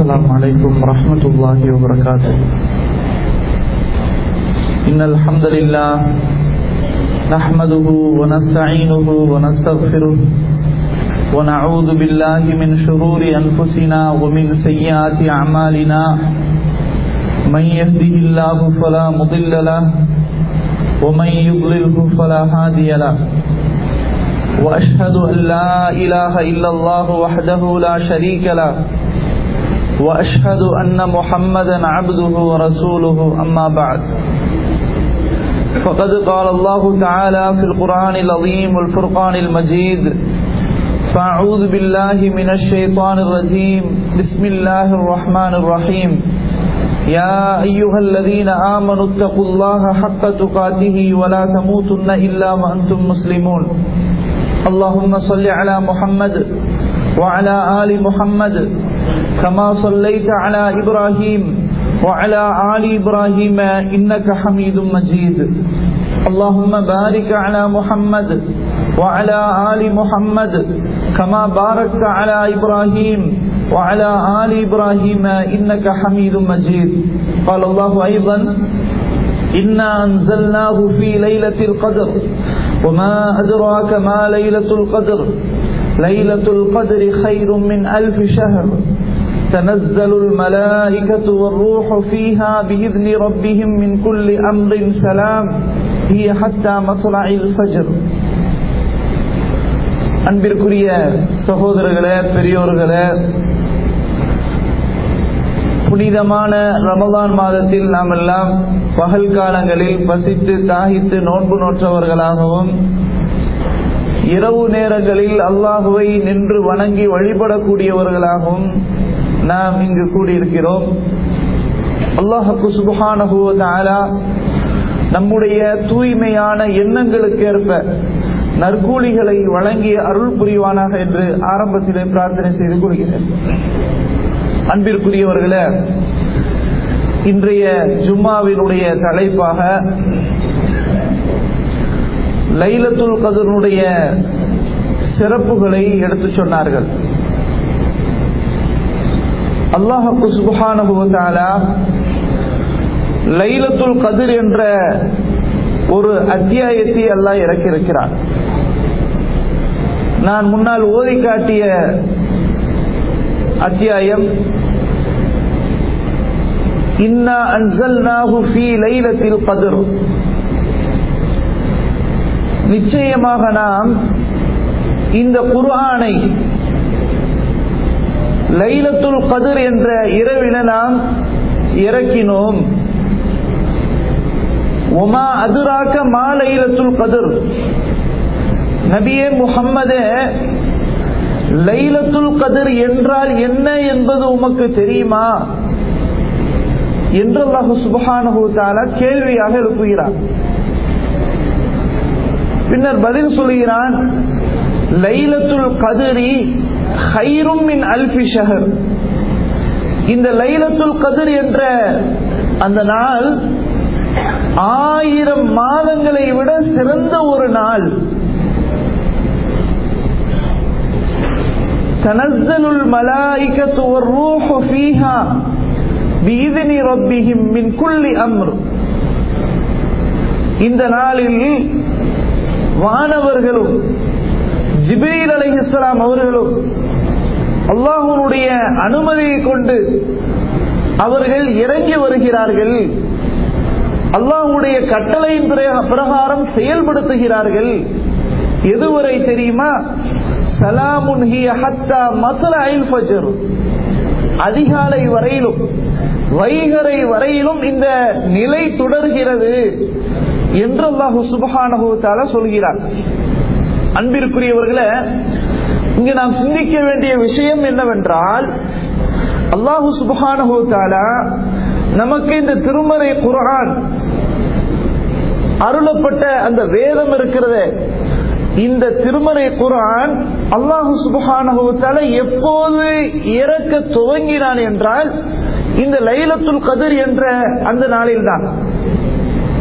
السلام عليكم ورحمة الله وبركاته إن الحمد لله نحمده ونستعينه ونستغفره ونعوذ بالله من شرور أنفسنا ومن سيئات أعمالنا من يهده الله فلا مضل له ومن يضلله فلا هادي له وأشهد أن لا إله إلا الله وحده لا شريك له وأشهد أن محمدا عبده ورسوله أما بعد فقد قال الله تعالى في القرآن العظيم والفرقان المجيد فأعوذ بالله من الشيطان الرجيم بسم الله الرحمن الرحيم يا أيها الذين آمنوا اتقوا الله حق تقاته ولا تموتن إلا وأنتم مسلمون اللهم صل على محمد وعلى آل محمد كما صليت على إبراهيم وعلى آل إبراهيم إنك حميد مجيد اللهم بارك على محمد وعلى آل محمد كما باركت على إبراهيم وعلى آل إبراهيم إنك حميد مجيد قال الله أيضا إنا أنزلناه في ليلة القدر وما أدراك ما ليلة القدر ليلة القدر خير من ألف شهر تنزل الملائكة والروح فيها بإذن ربهم من كل أمر سلام هي حتى مطلع الفجر அன்பிற்குரிய சகோதரர்களே பெரியோர்களே புனிதமான ரமதான் மாதத்தில் நாம் எல்லாம் பகல் காலங்களில் பசித்து தாகித்து நோன்பு நோற்றவர்களாகவும் இரவு நேரங்களில் அல்லாஹுவை நின்று வணங்கி வழிபடக்கூடியவர்களாகவும் நாம் இங்கு கூடியிருக்கிறோம் அல்லாஹு சுபஹானஹுவதாலா நம்முடைய தூய்மையான எண்ணங்களுக்கு ஏற்ப நற்கூலிகளை வழங்கி அருள் புரிவானாக என்று ஆரம்பத்திலே பிரார்த்தனை செய்து கொள்கிறேன் அன்பிற்குரியவர்களே இன்றைய ஜும்மாவினுடைய தலைப்பாக லைலத்துல் கதருடைய சிறப்புகளை எடுத்து சொன்னார்கள் அல்லாஹு சுபஹானுபவத்தாலா லைலத்துல் கதிர் என்ற ஒரு அத்தியாயத்தை அல்லாஹ் இறக்கியிருக்கிறார் நான் முன்னால் ஓதி காட்டிய அத்தியாயம் இன்னா அன்சல்நாஹு ஃபீ லைலத்தில் கதிர் நிச்சயமாக நாம் இந்த குர்ஆனை லைலத்துல் கதிர் என்ற இரவில நாம் இறக்கினோம் ஒமா அதுராக்க மா லைலத்துல் கதிர் நபியே முகம்மதே லைலத்துல் கதிர் என்றால் என்ன என்பது உமக்கு தெரியுமா என்று அல்லாஹு சுபஹானஹு தாலா கேள்வியாக எழுப்புகிறார் பின்னர் பதில் சொல்கிறான் லைலத்துல் கதிரி ஹைரும் மின் அல்பி ஷஹர் இந்த லைலத்துல் கதிர் என்ற அந்த நாள் ஆயிரம் மாதங்களை விட சிறந்த ஒரு நாள் تنزل الملائكة والروح فيها بإذن ربهم من كل أمر இந்த நாளில் வானவர்களும் ஜிபீல் அலை இஸ்லாம் அவர்களும் அல்லாஹனுடைய அனுமதியை கொண்டு அவர்கள் இறங்கி வருகிறார்கள் அல்லாஹுடைய கட்டளையின் பிரகாரம் செயல்படுத்துகிறார்கள் எதுவரை தெரியுமா சலாமுன் அதிகாலை வரையிலும் வைகரை வரையிலும் இந்த நிலை தொடர்கிறது என்று அல்லாஹு சுபஹானஹூத்தால சொல்கிறார் அன்பிற்குரியவர்களே இங்கு நாம் சிந்திக்க வேண்டிய விஷயம் என்னவென்றால் அல்லாஹு சுபஹானஹூத்தாலா நமக்கு இந்த திருமறை குரான் அருளப்பட்ட அந்த வேதம் இருக்கிறது இந்த திருமறை குரான் அல்லாஹு சுபஹானஹுத்தால எப்போது இறக்க துவங்கினான் என்றால் இந்த லைலத்துல் கதிர் என்ற அந்த நாளில் தான்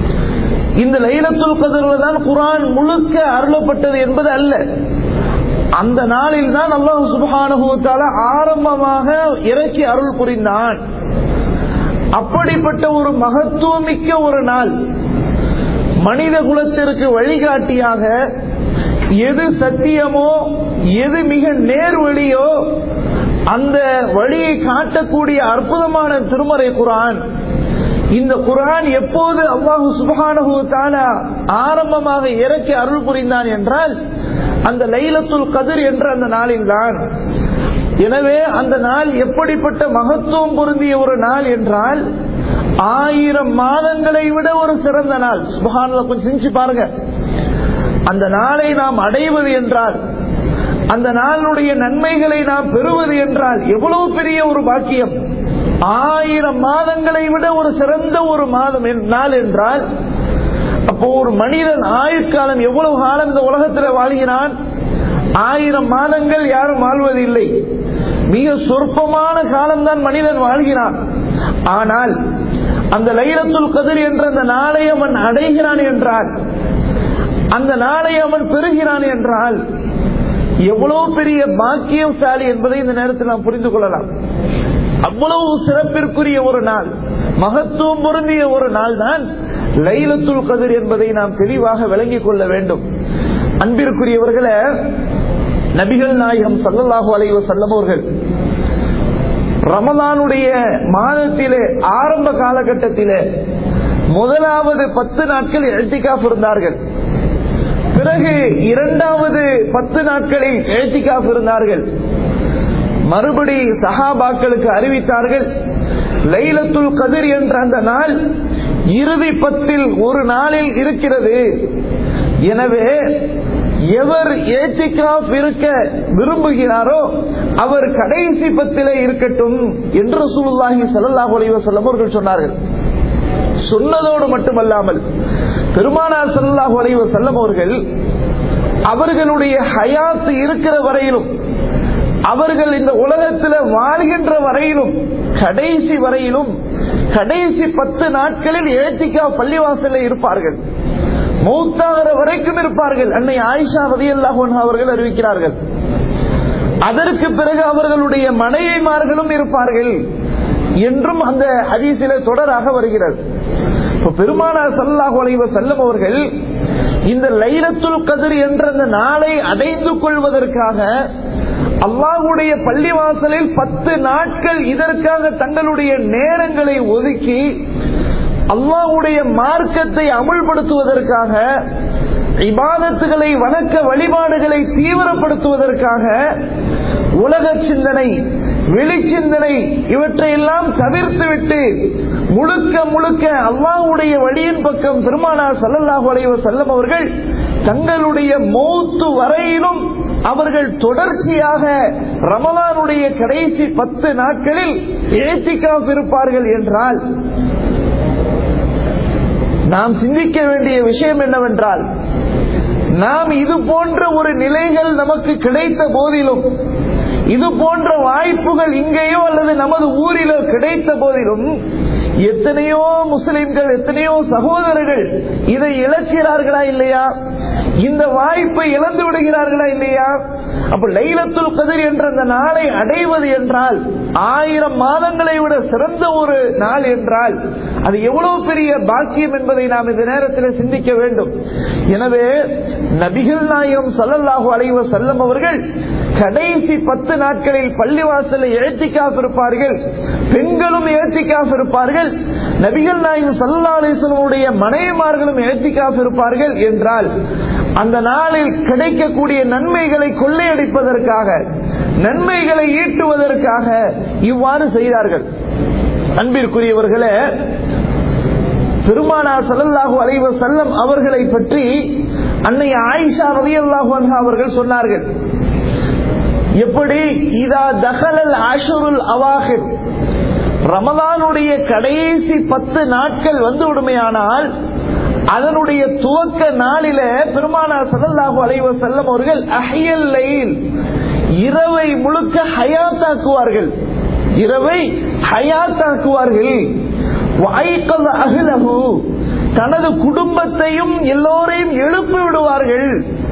இந்த லைலத்துல் கதிரில் தான் குரான் முழுக்க அருளப்பட்டது என்பது அல்ல அந்த நாளில் தான் அல்லாஹ் சுபஹானுபவத்தால ஆரம்பமாக இறக்கி அருள் புரிந்தான் அப்படிப்பட்ட ஒரு மகத்துவமிக்க ஒரு நாள் மனித குலத்திற்கு வழிகாட்டியாக எது சத்தியமோ எது மிக நேர் வழியோ அந்த வழியை காட்டக்கூடிய அற்புதமான திருமறை குரான் இந்த குரான் எப்போது அல்லாஹு சுபஹானஹு தாலா ஆரம்பமாக இறக்கி அருள் புரிந்தான் என்றால் அந்த லைலத்துல் கதிர் என்ற அந்த நாளில் தான் எனவே அந்த நாள் எப்படிப்பட்ட மகத்துவம் பொருந்திய ஒரு நாள் என்றால் ஆயிரம் மாதங்களை விட ஒரு சிறந்த நாள் சுபஹான கொஞ்சம் சிந்திச்சு பாருங்க அந்த நாளை நாம் அடைவது என்றால் அந்த நாளுடைய நன்மைகளை நாம் பெறுவது என்றால் எவ்வளவு பெரிய ஒரு பாக்கியம் ஆயிரம் மாதங்களை விட ஒரு சிறந்த ஒரு மாதம் என்- நாள் என்றால் அப்போ ஒரு மனிதன் ஆயுட்காலம் எவ்வளவு காலம் இந்த உலகத்தில் வாழ்கிறான் ஆயிரம் மாதங்கள் யாரும் வாழ்வதில்லை மிக சொற்பமான காலம்தான் மனிதன் வாழ்கிறான் ஆனால் அந்த லைலத்துல் கதிர் என்ற அந்த நாளை அவன் அடைகிறான் என்றால் அந்த நாளை அவன் பெறுகிறான் என்றால் எவ்வளவு பெரிய பாக்கியசாலி என்பதை இந்த நேரத்தில் நாம் புரிந்து கொள்ளலாம் அவ்வளவு சிறப்பிற்குரிய ஒரு நாள் மகத்துவம் பொருந்திய ஒரு நாள் தான் லைலத்துல் கதிர் என்பதை நாம் தெளிவாக விளங்கிக் கொள்ள வேண்டும் அன்பிற்குரியவர்களே நபிகள் நாயகம் சல்லல்லாஹு அலைஹி வஸல்லம் அவர்கள் ரமலானுடைய மாதத்திலே ஆரம்ப காலகட்டத்திலே முதலாவது பத்து நாட்கள் எழுத்திக்காப் இருந்தார்கள் பிறகு இரண்டாவது பத்து நாட்களில் எழுத்திக்காப் இருந்தார்கள் மறுபடி சஹாபாக்களுக்கு அறிவித்தார்கள் லைலத்துல் கதிர் என்ற அந்த நாள் இறுதி பத்தில் ஒரு நாளில் இருக்கிறது எனவே எவர் ஏத்திகாப் இருக்க விரும்புகிறாரோ அவர் கடைசி பத்திலே இருக்கட்டும் என்று சுல்லாஹி சல்லாஹ் அலைவசல்லம் அவர்கள் சொன்னார்கள் சொன்னதோடு மட்டுமல்லாமல் பெருமானார் சல்லாஹு அலைவ செல்லம் அவர்கள் அவர்களுடைய ஹயாத் இருக்கிற வரையிலும் அவர்கள் இந்த உலகத்தில் வாழ்கின்ற வரையிலும் கடைசி வரையிலும் கடைசி பத்து நாட்களில் ஏத்திக்கா பள்ளிவாசலில் இருப்பார்கள் மௌத்தாகிற வரைக்கும் இருப்பார்கள் அன்னை ஆயிஷா ரதியல்லாஹு அன்ஹா அவர்கள் அறிவிக்கிறார்கள் அதற்கு பிறகு அவர்களுடைய மனைவிமார்களும் இருப்பார்கள் என்றும் அந்த ஹதீஸில தொடராக வருகிறது இப்ப பெருமானார் சல்லாஹு அலைவ செல்லம் அவர்கள் இந்த லைலத்துல் கதிர் என்ற அந்த நாளை அடைந்து கொள்வதற்காக அல்லாஹுடைய பள்ளிவாசலில் பத்து நாட்கள் இதற்காக தங்களுடைய நேரங்களை ஒதுக்கி அல்லாஹுடைய மார்க்கத்தை அமுல்படுத்துவதற்காக இபாதத்துகளை வணக்க வழிபாடுகளை தீவிரப்படுத்துவதற்காக உலக சிந்தனை வெளிச்சிந்தனை இவற்றையெல்லாம் தவிர்த்துவிட்டு முழுக்க முழுக்க அல்லாஹுடைய வழியின் பக்கம் பெருமானார் சல்லல்லாஹு அலைவ செல்லம் அவர்கள் தங்களுடைய மௌத்து வரையிலும் அவர்கள் தொடர்ச்சியாக ரமலானுடைய கடைசி பத்து நாட்களில் ஏத்திக்காப் இருப்பார்கள் என்றால் நாம் சிந்திக்க வேண்டிய விஷயம் என்னவென்றால் நாம் இது போன்ற ஒரு நிலைகள் நமக்கு கிடைத்த போதிலும் இது போன்ற வாய்ப்புகள் இங்கேயோ அல்லது நமது ஊரிலோ கிடைத்த போதிலும் எத்தனையோ முஸ்லிம்கள் எத்தனையோ சகோதரர்கள் இதை இழக்கிறார்களா இல்லையா இந்த வாய்ப்பை இழந்து விடுகிறார்களா இல்லையா அப்ப லைலத்துல் கதிர் என்ற அந்த நாளை அடைவது என்றால் ஆயிரம் மாதங்களை விட சிறந்த ஒரு நாள் என்றால் அது எவ்வளவு பெரிய பாக்கியம் என்பதை நாம் இந்த நேரத்தில் சிந்திக்க வேண்டும் எனவே நபிகள் நாயகம் சல்லல்லாஹு அலைவ செல்லம் அவர்கள் கடைசி பத்து நாட்களில் பள்ளிவாசலை எழுத்திக்காக இருப்பார்கள் பெண்களும் எழுத்திக்காக இருப்பார்கள் நபிகள் நாயகம் சல்லா அலிஸ்லமுடைய மனைவிமார்களும் எழுத்திக்காக இருப்பார்கள் என்றால் அந்த நாளில் கிடைக்கக்கூடிய நன்மைகளை கொள்ளையடிப்பதற்காக நன்மைகளை ஈட்டுவதற்காக இவ்வாறு செய்தார்கள் அன்பிற்குரியவர்களே பெருமானார் சல்லல்லாஹு அலைவ செல்லம் அவர்களை பற்றி அன்னை ஆயிஷா ரவி அல்லாஹு அவர்கள் சொன்னார்கள் எப்படி இதா தகலல் ஆஷருல் அவாஹிர் ரமலானுடைய கடைசி பத்து நாட்கள் வந்து விடுமையானால் அதனுடைய துவக்க நாளில பெருமானார் சதல்லாஹு அலைவ செல்லம் அவர்கள் அஹியல் லைல் இரவை முழுக்க ஹயாத்தாக்குவார்கள் இரவை ஹயாத்தாக்குவார்கள் வாய்க்கல் அகிலகு தனது குடும்பத்தையும் எல்லோரையும் எழுப்பி விடுவார்கள்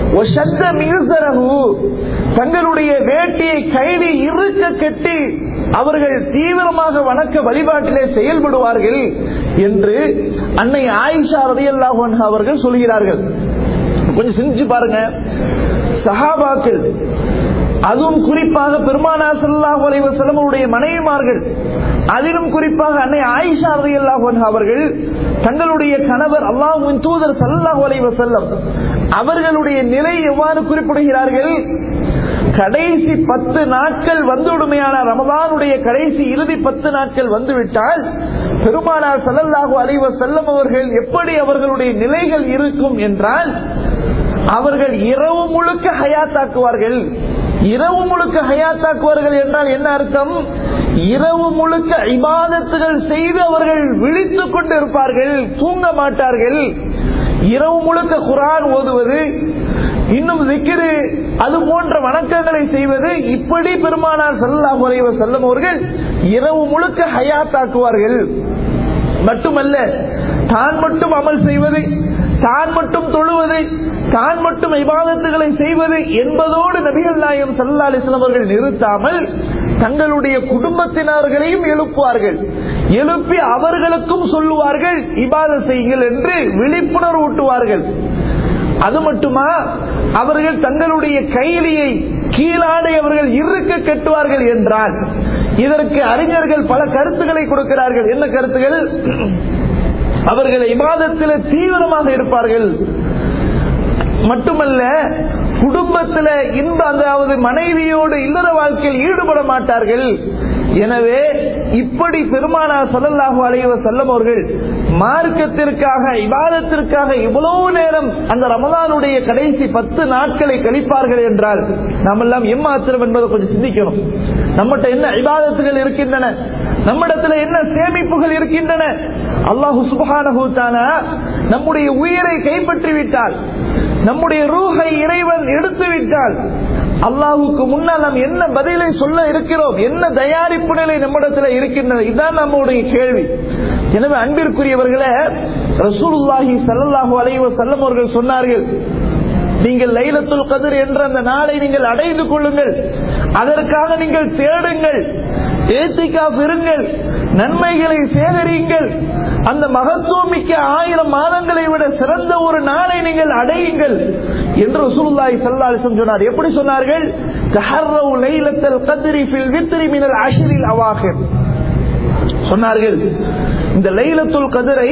ஒஷத்த மிகுசரகு தங்களுடைய வேட்டியை கைதி இருக்க கட்டி அவர்கள் தீவிரமாக வணக்க வழிபாட்டிலே செயல்படுவார்கள் என்று அன்னை ஆயிஷா ரதியல்லாஹு அன்ஹா அவர்கள் சொல்கிறார்கள் கொஞ்சம் சிந்திச்சு பாருங்க சஹாபாக்கள் அதுவும் குறிப்பாக பெருமானா ஸல்லல்லாஹு அலைஹி வஸல்லம் அவருடைய மனைவிமார்கள் அதிலும் குறிப்பாக அன்னை ஆயிஷா ரலியல்லாஹு அன்ஹா அவர்கள் தங்களுடைய கணவர் அல்லாஹ்வின் தூதர் ஸல்லல்லாஹு அலைஹி வஸல்லம் அவர்களுடைய நிலை எவ்வாறு குறிப்பிடுகிறார்கள் கடைசி பத்து நாட்கள் வந்துவிடுமையான ரமதானுடைய கடைசி இறுதி பத்து நாட்கள் வந்துவிட்டால் பெருமானார் ஸல்லல்லாஹு அலைஹி வஸல்லம் அவர்கள் எப்படி அவர்களுடைய நிலைகள் இருக்கும் என்றால் அவர்கள் இரவு முழுக்க ஹயாத்தாக்குவார்கள் இரவு முழுக்க ஹயாத்தாக்குவார்கள் என்றால் என்ன அர்த்தம் இரவு முழுக்க இபாதத்துகள் செய்து அவர்கள் விழித்துக் கொண்டு இருப்பார்கள் தூங்க மாட்டார்கள் இரவு முழுக்க குரான் ஓதுவது இன்னும் திக்கிரு அது போன்ற வணக்கங்களை செய்வது இப்படி பெருமானார் ஸல்லல்லாஹு அலைஹி வஸல்லம் அவர்கள் இரவு முழுக்க ஹயாத்தாக்குவார்கள் மட்டுமல்ல தான் மட்டும் அமல் செய்வது தான் மட்டும் தொழுவது தான் மட்டும் இபாதத்துகளை செய்வது என்பதோடு நபிகள் நாயகம் சல்லா அலிஸ்லாம் அவர்கள் நிறுத்தாமல் தங்களுடைய குடும்பத்தினர்களையும் எழுப்புவார்கள் எழுப்பி அவர்களுக்கும் சொல்லுவார்கள் இபாத செய்யுங்கள் என்று விழிப்புணர்வு ஊட்டுவார்கள் அது மட்டுமா அவர்கள் தங்களுடைய கையிலேயை கீழாடை அவர்கள் இருக்க கட்டுவார்கள் என்றால் இதற்கு அறிஞர்கள் பல கருத்துக்களை கொடுக்கிறார்கள் என்ன கருத்துகள் அவர்கள் இபாதத்தில் தீவிரமாக இருப்பார்கள் மட்டுமல்ல குடும்பத்தில் இன்ப அதாவது மனைவியோடு இல்லற வாழ்க்கையில் ஈடுபட மாட்டார்கள் எனவே இப்படி பெருமானார் ஸல்லல்லாஹு அலைஹி வஸல்லம் அவர்கள் மார்க்கத்திற்காக இபாதத்திற்காக இவ்வளவு நேரம் அந்த ரமலானுடைய கடைசி பத்து நாட்களை கழிப்பார்கள் என்றால் நாம் எல்லாம் எம்மாத்திரம் என்பதை கொஞ்சம் சிந்திக்கணும் நம்மகிட்ட என்ன இபாதத்துகள் இருக்கின்றன நம்மிடத்துல என்ன சேமிப்புகள் இருக்கின்றன அல்லாஹு சுபஹானஹு தஆலா நம்முடைய உயிரை கைப்பற்றி விட்டால் நம்முடைய ரூஹை இறைவன் எடுத்து விட்டால் அல்லாஹுக்கு முன்னால் நாம் என்ன பதிலை சொல்ல இருக்கிறோம் என்ன தயாரிப்பு நிலை நம்மிடத்தில் இருக்கின்றது இதுதான் நம்முடைய கேள்வி எனவே அன்பிற்குரியவர்களே ரசூலுல்லாஹி ஸல்லல்லாஹு அலைஹி வஸல்லம் அவர்கள் சொன்னார்கள் நீங்கள் லைலத்துல் கதிர் என்ற அந்த நாளை நீங்கள் அடைந்து கொள்ளுங்கள் அதற்காக நீங்கள் தேடுங்கள் ஏத்திக்காப் இருங்கள் நன்மைகளை சேகரியுங்கள் அந்த மகத்துவமிக்க ஆயிரம் மாதங்களை விட சிறந்த ஒரு நாளை நீங்கள் அடையுங்கள் என்று ரசூலுல்லாஹி ஸல்லல்லாஹு அலைஹி வஸல்லம் சொன்னார் எப்படி சொன்னார்கள் தஹர்ரவு லைலத்துல் கத்ரி ஃபில் வித்ரி மினல் அஷ்ரில் அவாஹிர் சொன்னார்கள் இந்த லைலத்துல் கதிரை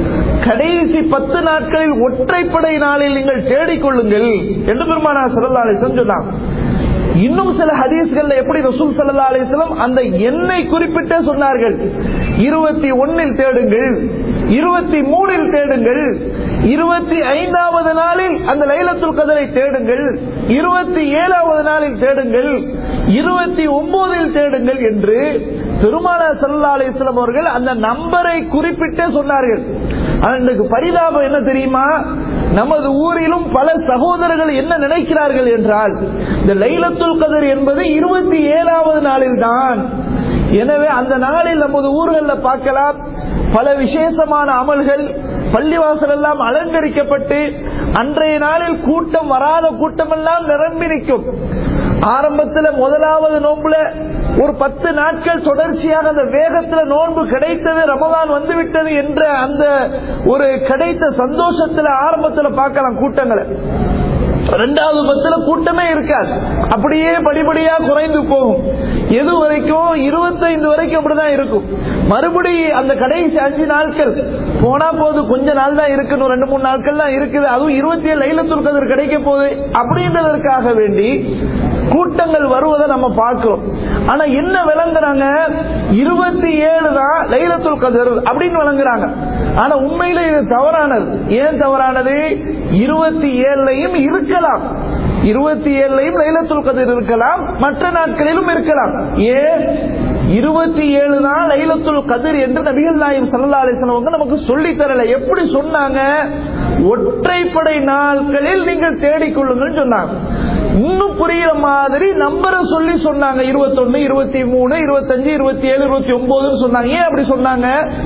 கடைசி பத்து நாட்களில் ஒற்றைப்படை நாளில் நீங்கள் தேடிக்கொள்ளுங்கள் என்று பெருமானா சல்லா அலிஸ்லம் சொன்னாங்க இன்னும் சில ஹதீஸ்கள்ல எப்படி ரசூல் சல்லா அலிஸ்லம் அந்த எண்ணை குறிப்பிட்டே சொன்னார்கள் இருபத்தி ஒன்னில் தேடுங்கள் இருபத்தி மூணில் தேடுங்கள் இருபத்தி ஐந்தாவது நாளில் அந்த லைலத்துல் கதரை தேடுங்கள் இருபத்தி ஏழாவது நாளில் தேடுங்கள் இருபத்தி ஒன்பதில் தேடுங்கள் என்று பெருமானா சல்லா அலிஸ்லாம் அவர்கள் அந்த நம்பரை குறிப்பிட்டே சொன்னார்கள் எனக்கு பரிதாபம் என்ன தெரியுமா நமது ஊரிலும் பல சகோதரர்கள் என்ன நினைக்கிறார்கள் என்றால் இந்த லைலத்துல் கதர் என்பது இருபத்தி ஏழாவது நாளில் தான் எனவே அந்த நாளில் நமது ஊர்களில் பார்க்கலாம் பல விசேஷமான அமல்கள் பள்ளிவாசல் எல்லாம் அலங்கரிக்கப்பட்டு அன்றைய நாளில் கூட்டம் வராத கூட்டம் எல்லாம் நிரம்பி நிற்கும் ஆரம்பத்தில் முதலாவது நோன்புல ஒரு பத்து நாட்கள் தொடர்ச்சியாக அந்த வேகத்துல நோன்பு கிடைத்தது ரமதான் வந்து விட்டது என்ற அந்த ஒரு கிடைத்த சந்தோஷத்துல ஆரம்பத்துல பார்க்கலாம் கூட்டங்களை ரெண்டாவது பத்துல கூட்டமே இருக்காது அப்படியே படிப்படியா குறைந்து போகும் எது வரைக்கும் இருபத்தைந்து வரைக்கும் அப்படிதான் இருக்கும் மறுபடி அந்த கடைசி அஞ்சு நாட்கள் போனா போது கொஞ்ச நாள் தான் இருக்கணும் ரெண்டு மூணு நாட்கள் தான் இருக்குது அதுவும் இருபத்தி ஏழு லைலத்துல் கதிர் கிடைக்க போகுது அப்படின்றதற்காக வேண்டி கூட்டங்கள் வருவதை நம்ம பார்க்கிறோம் ஆனா என்ன விளங்குறாங்க இருபத்தி ஏழு தான் லைலத்துல் கதிர் அப்படின்னு விளங்குறாங்க ஆனா உண்மையில இது தவறானது ஏன் தவறானது இருபத்தி ஏழுலையும் இருக்கலாம் இருபத்தி ஏழுலையும் லைலத்துல் கதிர் இருக்கலாம் மற்ற நாட்களிலும் இருக்கலாம் ஏன் இருபத்தி ஏழு தான் லைலத்துல் கதிர் என்று நபிகள் நாயம் சல்லா அலிஸ்லாம் நமக்கு சொல்லி தரல எப்படி சொன்னாங்க ஒற்றைப்படை நாட்களில் நீங்கள் தேடிக்கொள்ளுங்கள் சொன்னாங்க இன்னும் புரியுற மாதிரி நம்பரை சொல்லி சொன்னாங்க இருபத்தொன்னு இருபத்தி மூணு இருபத்தஞ்சு இருபத்தி ஏழு இருபத்தி ஒன்பதுன்னு சொன்னாங்க ஏன் அப்படி சொன்னாங்க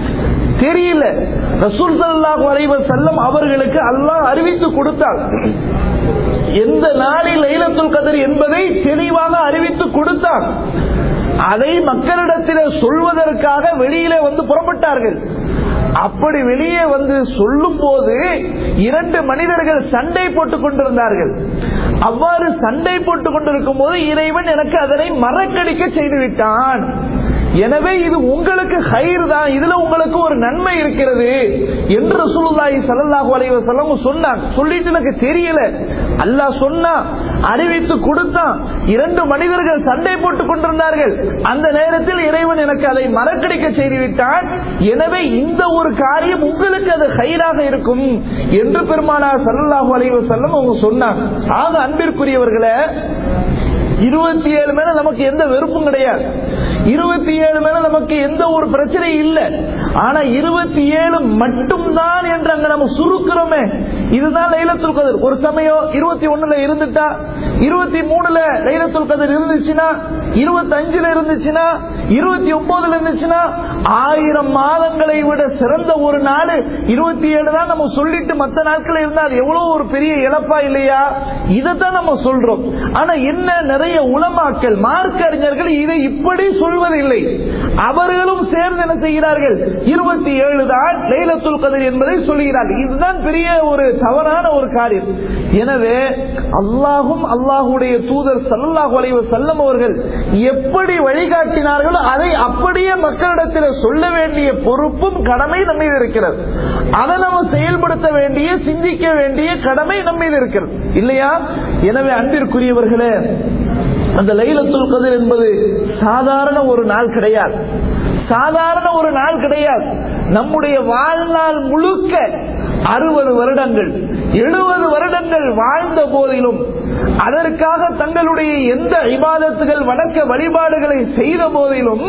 தெரியல ரசூல் சல்லாஹ் வரைவர் செல்லம் அவர்களுக்கு அல்லாஹ் அறிவித்து கொடுத்தார் எந்த நாளில் லைலத்துல் கதர் என்பதை தெளிவாக அறிவித்து கொடுத்தான் அதை மக்களிடத்திலே சொல்வதற்காக வெளியிலே வந்து புறப்பட்டார்கள் அப்படி வெளியே வந்து சொல்லும் போது இரண்டு மனிதர்கள் சண்டை போட்டுக் கொண்டிருந்தார்கள் அவ்வாறு சண்டை போட்டுக் கொண்டிருக்கும் போது இறைவன் எனக்கு அதனை மறக்கடிக்க செய்து விட்டான் எனவே இது உங்களுக்கு ஹைர் தான் இதுல உங்களுக்கு ஒரு நன்மை இருக்கிறது என்று ரசூலுல்லாஹி ஸல்லல்லாஹு அலைஹி வஸல்லம் சொன்னான் சொல்லிட்டு எனக்கு தெரியல அல்லாஹ் சொன்னா அறிவித்து கொடுத்தான் இரண்டு மனிதர்கள் சண்டை போட்டுக் கொண்டிருந்தார்கள் அந்த நேரத்தில் இறைவன் எனக்கு அதை மறக்கடிக்க செய்து விட்டான் எனவே இந்த ஒரு காரியம் உங்களுக்கு அது ஹைராக இருக்கும் என்று பெருமானார் ஸல்லல்லாஹு அலைஹி வஸல்லம் அவங்க சொன்னாங்க ஆக அன்பிற்குரியவர்களே இருபத்தி ஏழு மேல நமக்கு எந்த வெறுப்பும் கிடையாது இருபத்தி ஏழு மேல நமக்கு எந்த ஒரு பிரச்சனையும் இல்லை ஆனா இருபத்தி ஏழு மட்டும்தான் என்று அங்க நம்ம சுருக்கிறோமே இதுதான் லைலத்துல் கதிர் ஒரு சமயம் இருபத்தி ஒண்ணுல இருந்துட்டா இருபத்தி மூணுல லைலத்துல் கதிர் இருந்துச்சுன்னா இருபத்தி அஞ்சுல இருந்துச்சுன்னா இருபத்தி ஒன்பதுல இருந்துச்சுன்னா ஆயிரம் மாதங்களை விட சிறந்த ஒரு நாடு இருபத்தி ஏழு தான் நம்ம சொல்லிட்டு மத்த நாட்கள் இருந்தா அது எவ்வளவு ஒரு பெரிய இழப்பா இல்லையா இதைத்தான் நம்ம சொல்றோம் ஆனா என்ன நிறைய உலமாக்கள் மார்க்க அறிஞர்கள் இதை இப்படி சொல்வதில்லை அவர்களும் சேர்ந்து என்ன செய்கிறார்கள் இருபத்தி ஏழு தான் லைலத்துல் கதிர் என்பதை சொல்கிறார்கள் இதுதான் பெரிய ஒரு தவறான ஒரு காரியம் எனவே அல்லாஹும் அல்லாஹுடைய தூதர் சல்லாஹூ அலைவ செல்லம் அவர்கள் எப்படி வழிகாட்டினார்களோ அதை அப்படியே மக்களிடத்தில் சொல்ல வேண்டிய பொறுப்பும் கடமை நம்ம இருக்கிறது அதை நம்ம செயல்படுத்த வேண்டிய சிந்திக்க வேண்டிய கடமை நம்ம இருக்கிறது இல்லையா எனவே அன்பிற்குரியவர்களே அந்த லைலத்துல் கதிர் என்பது சாதாரண ஒரு நாள் கிடையாது சாதாரண ஒரு நாள் கிடையாது நம்முடைய வாழ்நாள் முழுக்க அறுபது வருடங்கள் எழுபது வருடங்கள் வாழ்ந்த போதிலும் அதற்காக தங்களுடைய எந்த இபாதத்துகள் வணக்க வழிபாடுகளை செய்த போதிலும்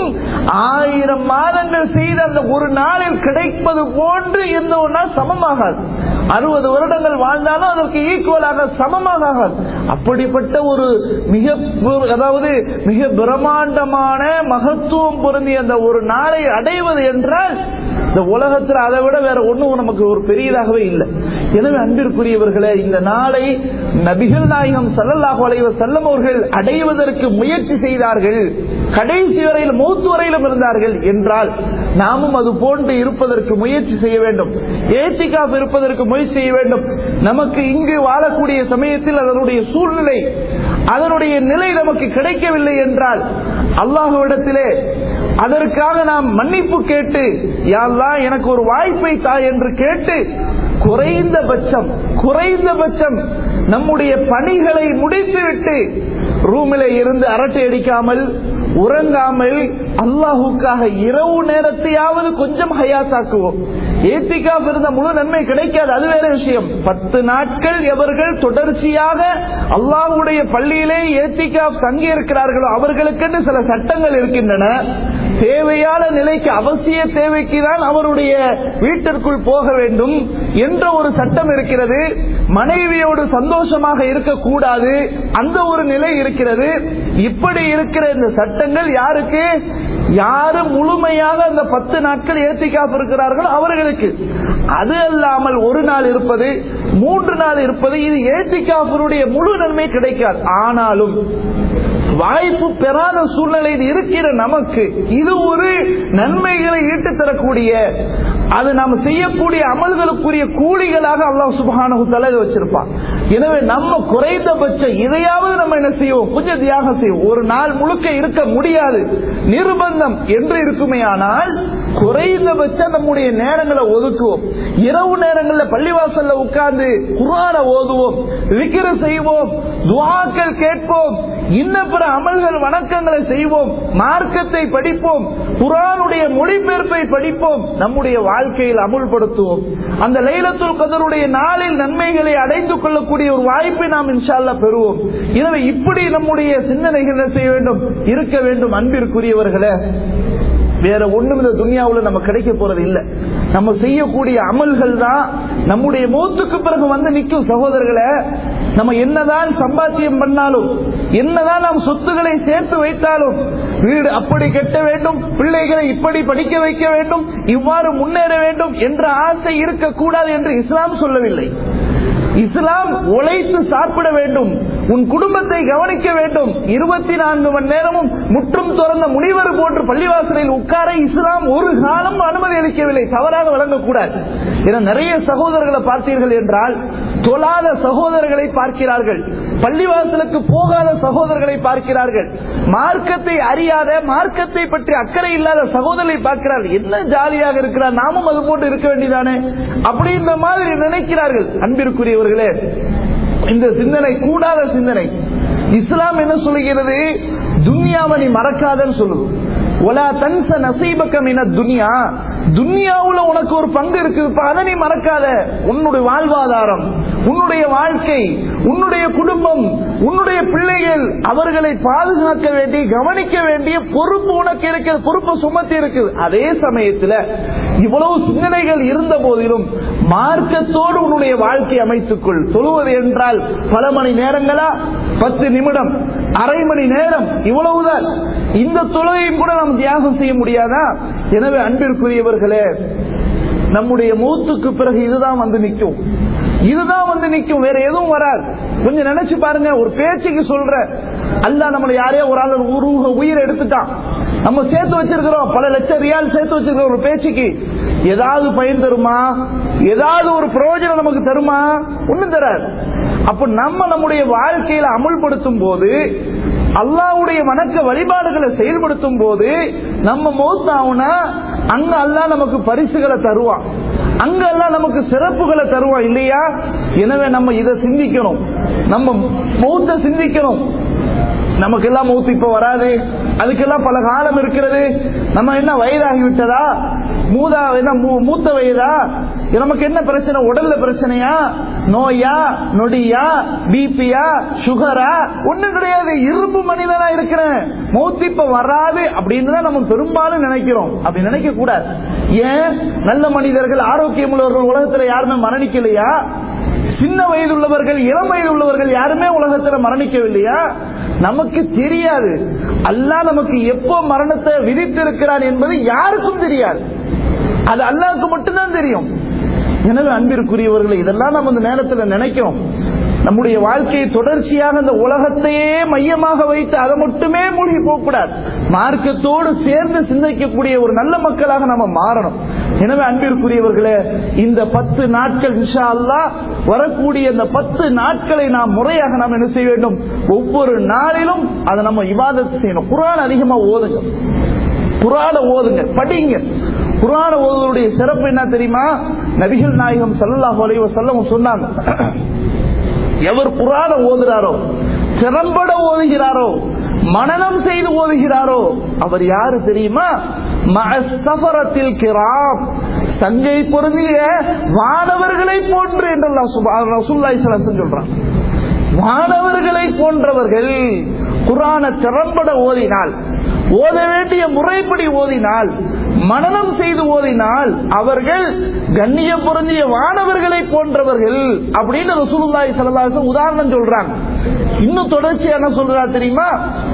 ஆயிரம் மாதங்கள் செய்த அந்த ஒரு நாளில் கிடைப்பது போன்று எந்த ஒரு நாள் சமமாகாது அறுபது வருடங்கள் வாழ்ந்தாலும் அதற்கு ஈக்குவலாக சமமாக ஆகாது அப்படிப்பட்ட ஒரு மிக அதாவது மிக பிரம்மாண்டமான மகத்துவம் பொருந்திய அந்த ஒரு நாளை அடைவது என்றால் இந்த உலகத்தில் அதை விட வேற ஒண்ணும் நமக்கு ஒரு பெரியதாகவே இல்லை எனவே அன்பிற்குரியவர்களே இந்த நாளை நபிகள் நாயகம் சல்லல்லாஹு அலைவ செல்லம் அவர்கள் அடைவதற்கு முயற்சி செய்தார்கள் கடைசி வரையில் மூத்து வரையிலும் இருந்தார்கள் என்றால் நாமும் அது போன்று இருப்பதற்கு முயற்சி செய்ய வேண்டும் ஏத்திகாப் இருப்பதற்கு முயற்சி செய்ய வேண்டும் நமக்கு இங்கு வாழக்கூடிய சமயத்தில் அதனுடைய சூழ்நிலை அதனுடைய நிலை நமக்கு கிடைக்கவில்லை என்றால் அல்லாஹுவிடத்திலே அதற்காக நாம் மன்னிப்பு கேட்டு யாரெல்லாம் எனக்கு ஒரு வாய்ப்பை தா என்று கேட்டு குறைந்தபட்சம் குறைந்தபட்சம் நம்முடைய பணிகளை முடித்துவிட்டு ரூமிலே இருந்து அரட்டை அடிக்காமல் உறங்காமல் அல்லாஹுக்காக இரவு நேரத்தையாவது கொஞ்சம் ஹயாத்தாக்குவோம் ஏத்திக்கா இருந்த முழு நன்மை கிடைக்காது அது வேற விஷயம் பத்து நாட்கள் எவர்கள் தொடர்ச்சியாக அல்லாஹுடைய பள்ளியிலே ஏத்திக்கா தங்கி இருக்கிறார்களோ அவர்களுக்கென்று சில சட்டங்கள் இருக்கின்றன தேவையான நிலைக்கு அவசிய தேவைக்கு தான் அவருடைய வீட்டிற்குள் போக வேண்டும் என்ற ஒரு சட்டம் இருக்கிறது மனைவியோடு சந்தோஷமாக இருக்கக்கூடாது அந்த ஒரு நிலை இருக்கிறது இப்படி இருக்கிற இந்த சட்டங்கள் யாருக்கு யாரு முழுமையாக அந்த பத்து நாட்கள் ஏத்திக்காப்பு இருக்கிறார்கள் அவர்களுக்கு அது அல்லாமல் ஒரு நாள் இருப்பது மூன்று நாள் இருப்பது இது ஏத்திக்காப்பருடைய முழு நன்மை கிடைக்காது ஆனாலும் வாய்ப்பு பெறாத சூழ்நிலையில் இருக்கிற நமக்கு இது ஒரு நன்மைகளை ஈட்டு தரக்கூடிய அது நாம் செய்யக்கூடிய அமல்களுக்குரிய கூலிகளாக அல்லாஹ் சுபஹானஹு தலக வச்சிருப்பான் எனவே நம்ம குறைந்தபட்சம் இதையாவது நம்ம என்ன செய்வோம் கொஞ்சம் தியாகம் செய்வோம் ஒரு நாள் முழுக்க இருக்க முடியாது நிர்பந்தம் என்று இருக்குமே ஆனால் குறைந்தபட்சம் நம்முடைய நேரங்களை ஒதுக்குவோம் இரவு நேரங்களில் பள்ளிவாசல்ல உட்கார்ந்து குரான ஓதுவோம் விக்கிர செய்வோம் துவாக்கள் கேட்போம் இன்ன பிற அமல்கள் வணக்கங்களை செய்வோம் மார்க்கத்தை படிப்போம் குரானுடைய மொழிபெயர்ப்பை படிப்போம் நம்முடைய வாழ்க்கையில் அமுல்படுத்துவோம் அந்த லைலத்துல் கதருடைய நாளில் நன்மைகளை அடைந்து கொள்ளக்கூடிய ஒரு வாய்ப்பை நாம் இன்ஷால்லா பெறுவோம் எனவே இப்படி நம்முடைய சிந்தனைகளை செய்ய வேண்டும் இருக்க வேண்டும் அன்பிற்குரியவர்களே வேற ஒண்ணும் இந்த துனியாவுல நம்ம கிடைக்க போறது இல்ல நம்ம செய்யக்கூடிய அமல்கள் தான் நம்முடைய மூத்துக்கு பிறகு வந்து நிற்கும் சகோதரர்களை நம்ம என்னதான் சம்பாத்தியம் பண்ணாலும் என்னதான் நாம் சொத்துக்களை சேர்த்து வைத்தாலும் வீடு அப்படி கட்ட வேண்டும் பிள்ளைகளை இப்படி படிக்க வைக்க வேண்டும் இவ்வாறு முன்னேற வேண்டும் என்ற ஆசை இருக்கக்கூடாது என்று இஸ்லாம் சொல்லவில்லை இஸ்லாம் உழைத்து சாப்பிட வேண்டும் உன் குடும்பத்தை கவனிக்க வேண்டும் இருபத்தி நான்கு மணி நேரமும் முற்றும் துறந்த முனிவர் போன்று பள்ளிவாசலில் உட்கார இஸ்லாம் ஒரு காலம் அனுமதி அளிக்கவில்லை தவறாக வழங்கக்கூடாது என நிறைய சகோதரர்களை பார்த்தீர்கள் என்றால் தொழாத சகோதரர்களை பார்க்கிறார்கள் பள்ளிவாசலுக்கு போகாத சகோதரர்களை பார்க்கிறார்கள் மார்க்கத்தை அறியாத மார்க்கத்தை பற்றி அக்கறை இல்லாத சகோதரரை பார்க்கிறார்கள் என்ன ஜாலியாக இருக்கிறார் நாமும் அது போட்டு இருக்க வேண்டியதானே அப்படின்ற மாதிரி நினைக்கிறார்கள் அன்பிற்குரியவர்களே இந்த சிந்தனை கூடாத சிந்தனை இஸ்லாம் என்ன சொல்லுகிறது துன்யாவை நீ மறக்காதன்னு சொல்லுது ஒலா தன்ச நசீபக்கம் என துனியா துன்யாவுல உனக்கு ஒரு பங்கு இருக்குது அதை நீ மறக்காத உன்னுடைய வாழ்வாதாரம் உன்னுடைய வாழ்க்கை உன்னுடைய குடும்பம் உன்னுடைய பிள்ளைகள் அவர்களை பாதுகாக்க வேண்டிய கவனிக்க வேண்டிய பொறுப்பு உனக்கு இருக்கிறது பொறுப்பு சுமத்தி இருக்குது அதே சமயத்துல இவ்வளவு சிந்தனைகள் இருந்த போதிலும் மார்க்கத்தோடு உன்னுடைய வாழ்க்கை அமைத்துக்கொள் தொழுவது என்றால் பல மணி நேரங்களா பத்து நிமிடம் அரை மணி நேரம் இவ்வளவுதான் இந்த தொழுகையும் கூட நாம் தியாகம் செய்ய முடியாதா எனவே அன்பிற்குரியவர்களே நம்முடைய மூத்துக்கு பிறகு இதுதான் வந்து நிற்கும் இதுதான் வந்து நிற்கும் வேற எதுவும் வராது கொஞ்சம் நினைச்சு பாருங்க ஒரு பேச்சுக்கு சொல்ற அல்ல நம்மளை யாரையோ ஒரு ஆள் ஒரு உயிரை எடுத்துட்டான் நம்ம சேர்த்து வச்சிருக்கிறோம் பல லட்சம் ரியால் சேர்த்து வச்சிருக்கிறோம் ஒரு பேச்சுக்கு ஏதாவது பயன் தருமா ஏதாவது ஒரு பிரயோஜனம் நமக்கு தருமா ஒண்ணும் தராது அப்ப நம்ம நம்முடைய வாழ்க்கையில அமுல்படுத்தும் போது அல்லாவுடைய வணக்க வழிபாடுகளை செயல்படுத்தும் போது நம்ம மௌத்தாவுனா அங்க அல்லாஹ் நமக்கு பரிசுகளை தருவான் அங்க எல்லாம் நமக்கு சிறப்புகளை தருவான் இல்லையா எனவே நம்ம இதை சிந்திக்கணும் நம்ம மௌத்த சிந்திக்கணும் நமக்கு எல்லாம் மூத்து இப்ப வராது அதுக்கெல்லாம் பல காலம் இருக்கிறது நம்ம என்ன வயதாகி விட்டதா மூதா என்ன மூத்த வயதா நமக்கு என்ன பிரச்சனை உடல்ல பிரச்சனையா நோயா நொடியா பிபியா சுகரா ஒண்ணும் கிடையாது இரும்பு மனிதனா இருக்கிறேன் மூத்து இப்ப வராது அப்படின்னு தான் நம்ம பெரும்பாலும் நினைக்கிறோம் அப்படி நினைக்க கூடாது ஏன் நல்ல மனிதர்கள் ஆரோக்கியம் உள்ளவர்கள் உலகத்துல யாருமே மரணிக்கலையா சின்ன வயது உள்ளவர்கள் இளம் வயது உள்ளவர்கள் யாருமே உலகத்துல மரணிக்கவில்லையா நமக்கு தெரியாது அல்லாஹ் நமக்கு எப்போ மரணத்தை விதித்திருக்கிறான் என்பது யாருக்கும் தெரியாது அது அல்லாவுக்கு மட்டும்தான் தெரியும் எனவே அன்பிற்குரியவர்களை இதெல்லாம் நம்ம இந்த நேரத்தில் நினைக்கிறோம் நம்முடைய வாழ்க்கையை தொடர்ச்சியாக இந்த உலகத்தையே மையமாக வைத்து அதை மட்டுமே மூழ்கி போகக்கூடாது மார்க்கத்தோடு சேர்ந்து சிந்திக்கக்கூடிய ஒரு நல்ல மக்களாக நம்ம மாறணும் எனவே அன்பிற்குரியவர்களே இந்த பத்து நாட்கள் இன்ஷா அல்லா வரக்கூடிய இந்த பத்து நாட்களை நாம் முறையாக நாம் என்ன செய்ய வேண்டும் ஒவ்வொரு நாளிலும் அதை நம்ம இவாதத்து செய்யணும் குரான் அதிகமா ஓதுங்க குரான ஓதுங்க படிங்க குரான ஓதுவருடைய சிறப்பு என்ன தெரியுமா நபிகள் நாயகம் சல்லாஹ் அலைவ செல்லம் சொன்னாங்க எவர் புராண ஓதுறாரோ திறம்பட ஓதுகிறாரோ மனநம் செய்து ஓதுகிறாரோ அவர் யாரு தெரியுமா சஃபரத்தில் கிராம் சங்கை பொருந்திய வானவர்களை போன்று என்று சொல்றான் வானவர்களை போன்றவர்கள் குரான திறம்பட ஓதினால் ஓத வேண்டிய முறைப்படி ஓதினால் மனநம் செய்து ஓதினால் அவர்கள் கண்ணிய பொருந்திய வானவர்களை போன்றவர்கள் அப்படின்னு ரசூலுல்லாஹி ஸல்லல்லாஹு உதாரணம் சொல்றாங்க இன்னும் தொடர்ச்சி என்ன சொல்றா தெரியுமா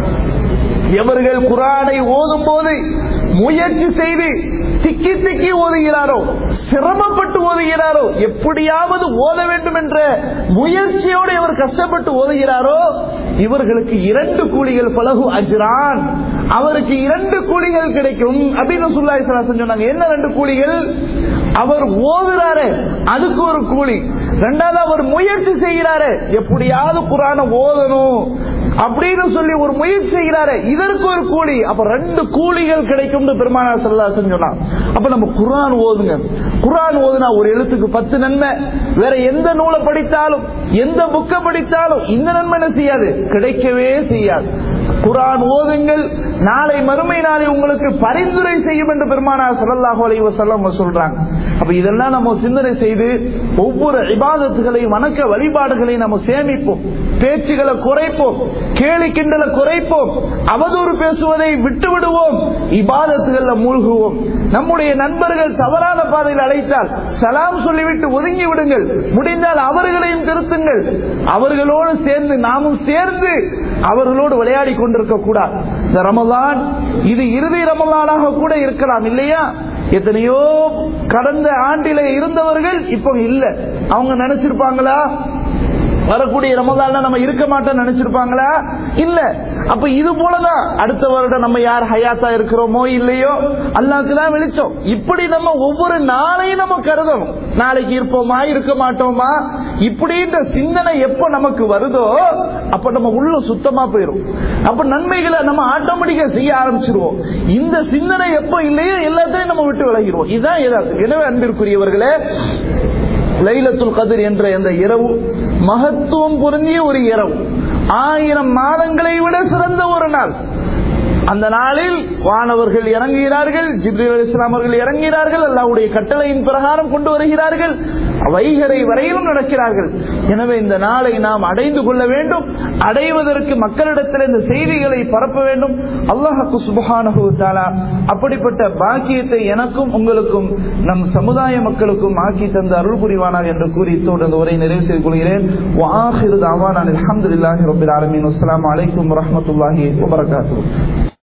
எவர்கள் குரானை ஓதும் போது முயற்சி செய்து திக்கி திக்கி ஓதுகிறாரோ சிரமப்பட்டு ஓதுகிறாரோ எப்படியாவது ஓத வேண்டும் என்ற முயற்சியோடு இவர் கஷ்டப்பட்டு ஓதுகிறாரோ இவர்களுக்கு இரண்டு கூலிகள் பலகு அஜ்ரான் அவருக்கு இரண்டு கூலிகள் கிடைக்கும் அப்படின்னு சொல்லாய் சொன்னாங்க என்ன ரெண்டு கூலிகள் அவர் ஓதுறாரு அதுக்கு ஒரு கூலி ரெண்டாவது அவர் முயற்சி செய்கிறாரு எப்படியாவது குரான ஓதணும் அப்படின்னு சொல்லி ஒரு முயற்சி செய்கிறாரு இதற்கு ஒரு கூலி அப்ப ரெண்டு கூலிகள் கிடைக்கும் பெருமானா சொல்லா சொன்னா அப்ப நம்ம குரான் ஓதுங்க குரான் ஓதுனா ஒரு எழுத்துக்கு பத்து நன்மை வேற எந்த நூலை படித்தாலும் எந்த புக்கை படித்தாலும் இந்த நன்மை என்ன செய்யாது கிடைக்கவே செய்யாது குரான் ஓதுங்கள் நாளை மறுமை நாளை உங்களுக்கு பரிந்துரை செய்யும் என்று பெருமானா சல்லாஹூ அலைவ செல்லம் சொல்றாங்க அப்ப இதெல்லாம் நம்ம சிந்தனை செய்து ஒவ்வொரு இபாதத்துகளையும் வணக்க வழிபாடுகளையும் நம்ம சேமிப்போம் பேச்சுகளை குறைப்போம் கேலி கிண்டலை குறைப்போம் அவதூறு பேசுவதை விட்டு விடுவோம் இபாதத்துகள்ல மூழ்குவோம் நம்முடைய நண்பர்கள் தவறான பாதையில் அழைத்தால் சலாம் சொல்லிவிட்டு ஒதுங்கி விடுங்கள் முடிந்தால் அவர்களையும் திருத்துங்கள் அவர்களோடு சேர்ந்து நாமும் சேர்ந்து அவர்களோடு விளையாடி கொண்டிருக்க கூடாது இந்த ரமலான் இது இறுதி ரமலானாக கூட இருக்கலாம் இல்லையா எத்தனையோ கடந்த ஆண்டிலே இருந்தவர்கள் இப்போ இல்ல அவங்க நினைச்சிருப்பாங்களா வரக்கூடிய ரமதான்ல நம்ம இருக்க மாட்டோம் நினைச்சிருப்பாங்களா இல்ல அப்ப இது போலதான் அடுத்த வருடம் நம்ம யார் ஹயாத்தா இருக்கிறோமோ இல்லையோ அல்லாக்கு தான் வெளிச்சம் இப்படி நம்ம ஒவ்வொரு நாளையும் நம்ம கருதணும் நாளைக்கு இருப்போமா இருக்க மாட்டோமா இப்படின்ற சிந்தனை எப்ப நமக்கு வருதோ அப்ப நம்ம உள்ள சுத்தமா போயிரும் அப்ப நன்மைகளை நம்ம ஆட்டோமேட்டிக்கா செய்ய ஆரம்பிச்சிருவோம் இந்த சிந்தனை எப்ப இல்லையோ எல்லாத்தையும் நம்ம விட்டு விலகிடுவோம் இதுதான் எதார்த்தம். எனவே அன்பிற்குரியவர்களே லைலத்துல் கதிர் என்ற இந்த இரவு மகத்துவம் பொருந்திய ஒரு இரவு ஆயிரம் மாதங்களை விட சிறந்த ஒரு நாள் அந்த நாளில் வானவர்கள் இறங்குகிறார்கள் ஜிப்ரீல் அலி இஸ்லாம் அவர்கள் இறங்குகிறார்கள் அல்லாவுடைய கட்டளையின் பிரகாரம் கொண்டு வருகிறார்கள் வைகரை வரையிலும் நடக்கிறார்கள் எனவே இந்த நாளை நாம் அடைந்து கொள்ள வேண்டும் அடைவதற்கு மக்களிடத்தில் இந்த செய்திகளை பரப்ப வேண்டும் அல்லாஹு சுபஹானஹு தஆலா அப்படிப்பட்ட பாக்கியத்தை எனக்கும் உங்களுக்கும் நம் சமுதாய மக்களுக்கும் ஆக்கி தந்த அருள் புரிவானார் என்று கூறி இத்தோடு இந்த உரை நிறைவு செய்து கொள்கிறேன் வாஹிரு தாவான் அல்ஹம்துலில்லாஹி ரப்பில் ஆலமீன் அஸ்ஸலாமு அலைக்கும் வரஹ்மத்துல்லாஹி வபரகாத்துஹு